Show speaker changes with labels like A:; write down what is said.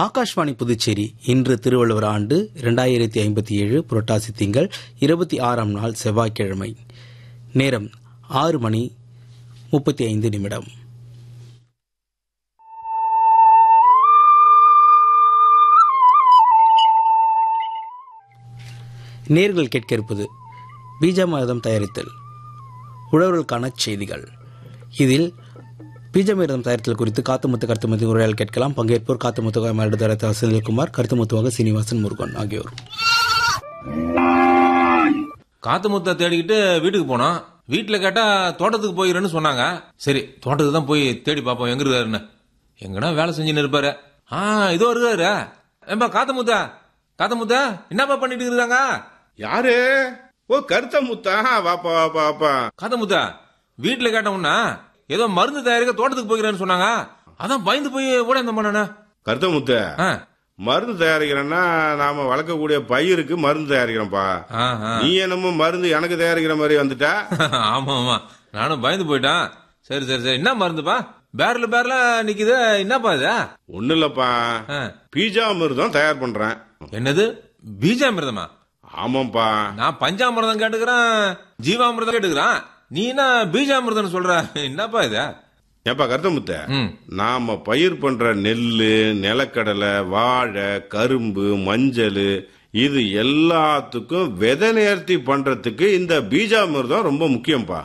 A: ஆகாஷ்வாணி புதுச்சேரி இன்று திருவள்ளுவர் ஆண்டு இரண்டாயிரத்தி ஐம்பத்தி ஏழு புரட்டாசி திங்கள் இருபத்தி ஆறாம் நாள் செவ்வாய்க்கிழமை நேரம் ஆறு மணி முப்பத்தி ஐந்து நிமிடம் நேர்கள் கேட்க இருப்பது பீஜாமிரதம் தயாரித்தல் உழவர்களுக்கான செய்திகள் இதில் பீஜமிரதம் தயாரித்தல் குறித்து காத்துமுத்து கருத்துமுத்து உரையால் கேட்கலாம் பங்கேற்போர் காத்துமுத்து மருத்துவர் செந்தில்குமார் கருத்துமுத்துவாக சீனிவாசன் முருகன் ஆகியோர்
B: காத்து முத்த தேடிக்கிட்டு வீட்டுக்கு போனோம் வீட்டுல கேட்டா தோட்டத்துக்கு போயிடுறேன்னு சொன்னாங்க சரி தோட்டத்துக்கு தான் போய் தேடி பார்ப்போம் எங்க இருக்காருன்னு எங்கனா வேலை செஞ்சுன்னு இருப்பாரு ஆ இதோ இருக்காரு ஏம்பா காத்து முத்தா காத்து முத்தா என்னப்பா பண்ணிட்டு இருக்காங்க
C: யாரு ஓ கருத்த முத்தா வாப்பா வாப்பா வாப்பா
B: காத்து முத்தா வீட்டுல கேட்டோம்னா ஏதோ மருந்து தயாரிக்க தோட்டத்துக்கு போகிறேன்னு சொன்னாங்க அதான் பயந்து போய் ஓட இந்த பண்ணனே
C: கருத்த முத்த
B: ஆ
C: மருந்து தயாரிக்கிறேன்னா நாம வளர்க்கக்கூடிய பயிருக்கு மருந்து தயாரிக்கிறோம்ப்பா
B: ஆ, ஆ.
C: நீ என்னமோ மருந்து எனக்கு தயாரிக்கிற மாதிரி வந்துட்டா
B: ஆமா ஆமா நானும் பயந்து போயிட்டேன் சரி சரி சரி என்ன மருந்துப்பா பேரல பேரல நிக்குது என்னப்பா இது
C: ஒண்ணு இல்லப்பா
B: ஆ.
C: பீஜா மிருதம் தயார் பண்றேன்
B: என்னது பீஜாமிர்தமா
C: ஆமாப்பா
B: நான் பஞ்சாமிர்தம் கேட்டுக்கிறேன் ஜீவாமிர்தம் கேட்டுக்கிறேன் நீ என்ன பீஜாமிர்தம் சொல்ற என்னப்பா இது
C: ஏப்பா கருத்த முத்த
B: ம்
C: நாம பயிர் பண்ற நெல்லு நிலக்கடலை வாழை கரும்பு மஞ்சள் இது எல்லாத்துக்கும் விதை நேர்த்தி பண்றதுக்கு இந்த பீஜாமிர்தம் ரொம்ப முக்கியம்ப்பா